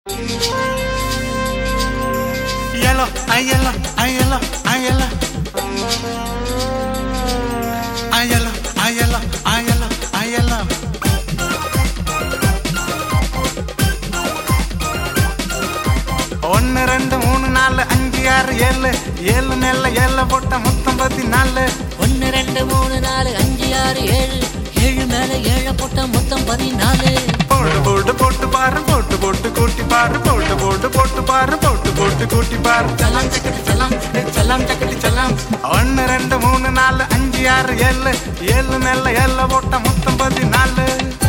Ayala, ayala, ayala, ayala. Ayala, ayala, ayala, ayala. ஒன்னு ரெண்டு மூணு நாலு அஞ்சு ஆறு ஏழு ஏழு நெல்ல ஏழு போட்ட மொத்தம் பதினாலு ஒன்னு ரெண்டு மூணு நாலு அஞ்சு ஆறு ஏழு ஏழு மேல ஏழை போட்ட மொத்தம் பதினாலு போட்டு போட்டு போட்டு பாரு போட்டு போட்டு கூட்டி பாரு போட்டு போட்டு போட்டு பாரு போட்டு போட்டு கூட்டி பாரு செல்லாம் சக்கடி செல்லாம் செல்லாம் சக்கடி செல்லாம் ஒன்னு ரெண்டு மூணு நாலு அஞ்சு ஆறு ஏழு ஏழு நெல்ல ஏழு போட்ட மொத்தம் பதினாலு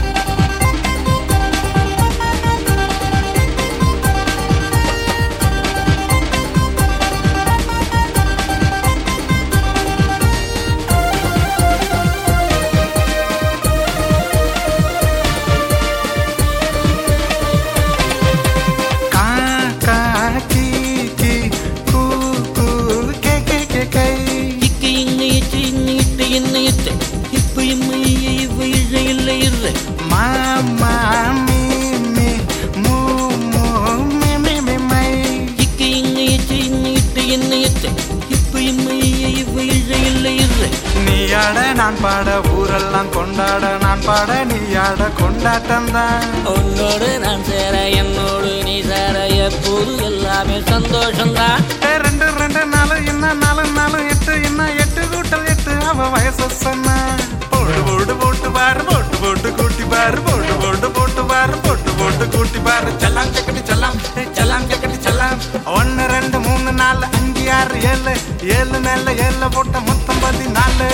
கா கா கீ கீ கூ கூ கே கே கே கை இக்கு இங்கு இட்டு இங்கு இட்டு இன்னு இட்டு இப்ப இம்மு இய இவ்வ இழ இல்ல இரு மா மா மீ மீ மூ மூ மீ மீ மீ மை இக்கு இங்கு இட்டு இங்கு இட்டு இன்னு இட்டு இப்ப இம்மு இய இவ்வ இழ இல்ல இரு நீ ஆட நான் பாட ஊரெல்லாம் கொண்டாட நான் பாட நீ ஆட கொண்டாட்டம் தான் உன்னோடு நான் சேர என்னோடு நீ சேர எப்போது எல்லாமே சந்தோஷம்தான் ரெண்டு ரெண்டு நாலு இன்னும் நாலு நாலு எட்டு இன்னும் எட்டு கூட்டல் எட்டு அவ வயசு சொன்ன போட்டு போட்டு போட்டு பாரு போட்டு போட்டு கூட்டி பாரு போட்டு போட்டு போட்டு பாரு போட்டு போட்டு கூட்டி பாரு செல்லாம் சக்கடி செல்லாம் ஏய், செல்லாம் சக்கடி செல்லாம் ஒன்னு ரெண்டு மூணு நாலு அஞ்சு ஆறு ஏழு ஏழு மேல ஏழு போட்ட மொத்தம் பதினாலு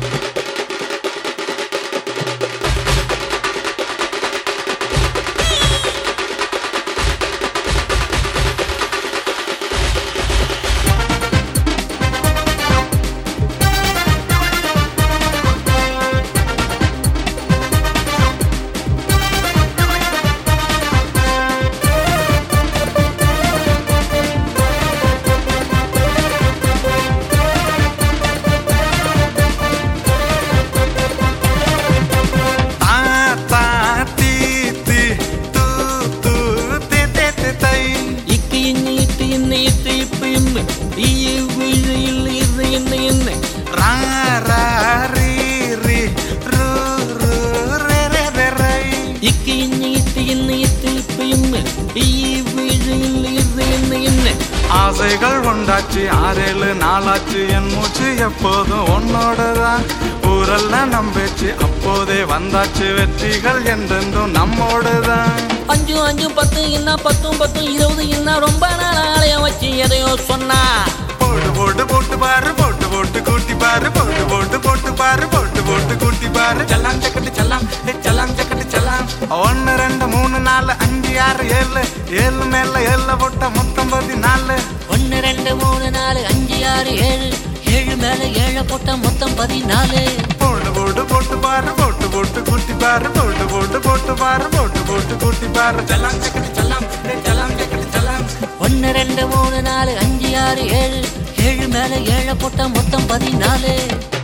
தா தா தீ தீ தூ தூ தே தே தே தை இக்கு இன்னு இட்டு இன்னு இட்டு இப்ப இம்மு இய இவ்வ இழ இல்ல இரு என்ன என்ன ரா ரா ரீ ரீ ரு ரு ரே ரே ரே ரை இக்கு இன்னு இட்டு இன்னு இட்டு இப்ப இம்மு இய இவ்வ இழ இல்ல இரு என்ன என்ன ஆசைகள் உண்டாச்சு ஆறேழு நாளாச்சு என் மூச்சு எப்போதும் உன்னோடதான் ஊரெல்லாம் நம்பிச்சு அப்போதே வந்தாச்சு வெற்றிகள் என்றென்றும் நம்மோடுதான் அஞ்சு அஞ்சு பத்து என்ன பத்தும் பத்தும் இருபது என்ன ரொம்ப நாள் ஆலய வச்சு எதையோ சொன்னா போட்டு போட்டு போட்டு பாரு போட்டு போட்டு கூட்டி பாரு போட்டு போட்டு போட்டு பாரு போட்டு போட்டு கூட்டி பாரு செல்லாம் சக்கட்டு செல்லாம் ஏ, செல்லாம் சக்கட்டு செல்லாம் ஒன்னு ரெண்டு மூணு நாலு அஞ்சு ஆறு ஏழு ஏழு மேல ஏழு போட்ட மொத்தம் பதினாலு ஒன்னு ரெண்டு மூணு நாலு அஞ்சு ஆறு ஏழு ஏழு மேல ஏழை போட்ட மொத்தம் பதினாலு போட்டு போட்டு போட்டு பாரு போட்டு போட்டு கூட்டி பாரு போட்டு போட்டு போட்டு பாரு போட்டு போட்டு கூட்டி பாரு செல்லாம் சக்கட்டு செல்லாம் ஏ, செல்லாம் சக்கட்டு செல்லாம் ஒன்னு ரெண்டு மூணு நாலு அஞ்சு ஆறு ஏழு ஏழு மேல ஏழை போட்ட மொத்தம் பதினாலு